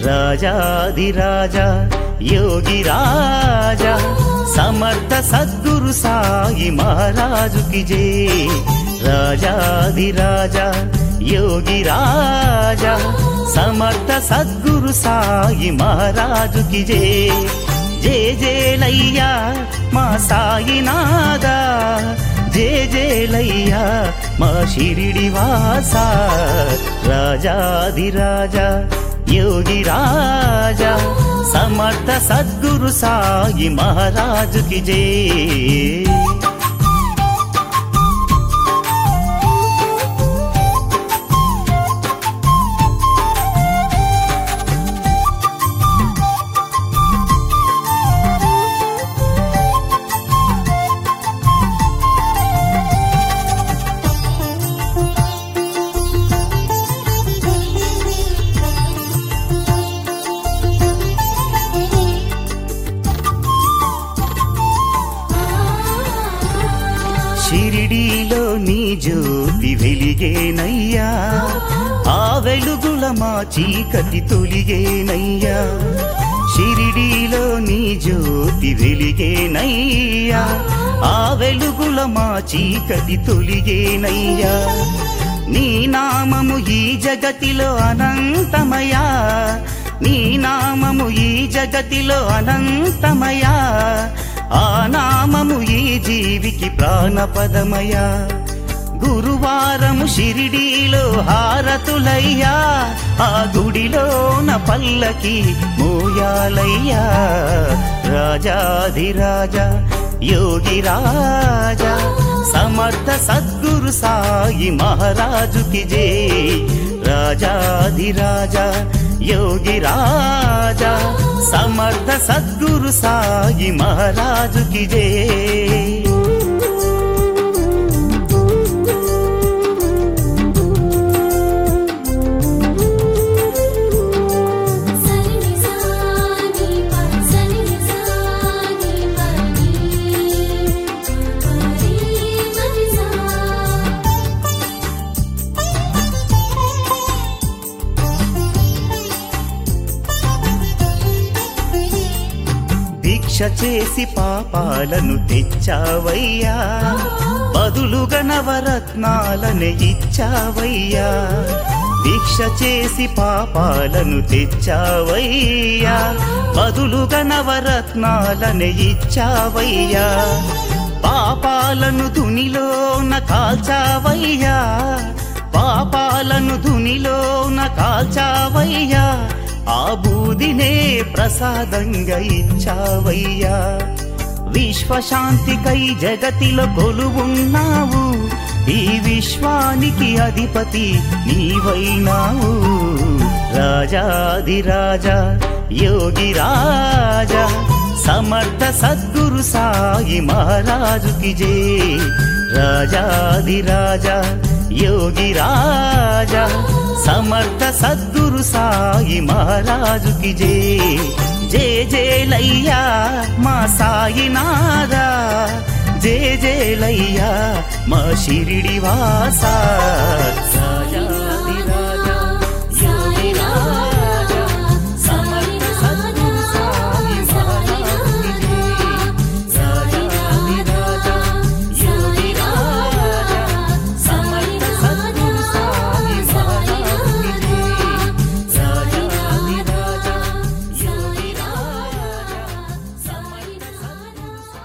రాజాదిరాజ యోగి రాజా సమర్థ సద్గురు సాయి మహారాజుకి జే రాజాదిరాజ యోగి రాజా సమర్థ సద్గురు సాయి మహారాజుకి జే జే జేలయ్యా మా సాయినాదా జే జేలయ్యా మా షిరిడి వాస రాజాదిరాజ యోగి రాజా సమర్థ సద్గురు సాయి మహారాజుకి జే షిరిడీలో నీ జ్యోతి వెలిగేనయ్యా ఆ వెలుగుల మా చీకటి తొలిగేనయ్యా షిరిడీలో నీ జ్యోతి వెలిగేనయ్యా ఆ వెలుగుల మా చీకటి తొలిగేనయ్యా నీ నామము ఈ జగతిలో అనంతమయా నీ నామము ఈ జగతిలో అనంతమయా ఆ నామము ఈ జీవికి ప్రాణపదమయా గురువారము షిరిడీలో హారతులయ్యా ఆ గుడిలోన పల్లకి మోయాలయ్యా రాజాధిరాజ యోగి రాజా సమర్థ సద్గురు సాయి మహారాజుకి జే రాజాధిరాజ యోగి రాజా సమర్థ సద్గురు సాయి మహారాజుకి జే సని సాని ప సని సాని పని పరి మని సా భిక్ష చేసి పాపాలను తెచ్చావయ్యా బదులుగా నవరత్నాలను ఇచ్చావయ్యా భిక్ష చేసి పాపాలను తెచ్చావయ్యా బదులుగా నవరత్నాలను ఇచ్చావయ్యా పాపాలను దునిలోన కాల్చావయ్యా పాపాలను దునిలోన కాల్చావయ్యా ఆ బూదినే ప్రసాదంగా ఇచ్చావయ్యా విశ్వశాంతికై జగతిలో కొలువున్నావు ఈ విశ్వానికి అధిపతి నీవైనావు రాజాదిరాజా యోగి రాజా సమర్థ సద్గురు సాయి మహారాజుకి జే రాజాదిరాజా యోగి రాజా సమర్థ సద్గురు సాయి మహారాజుకి జే జే జేలయ్యా మా సాయినాదా జే జేలయ్యా మా షిరిడి వాస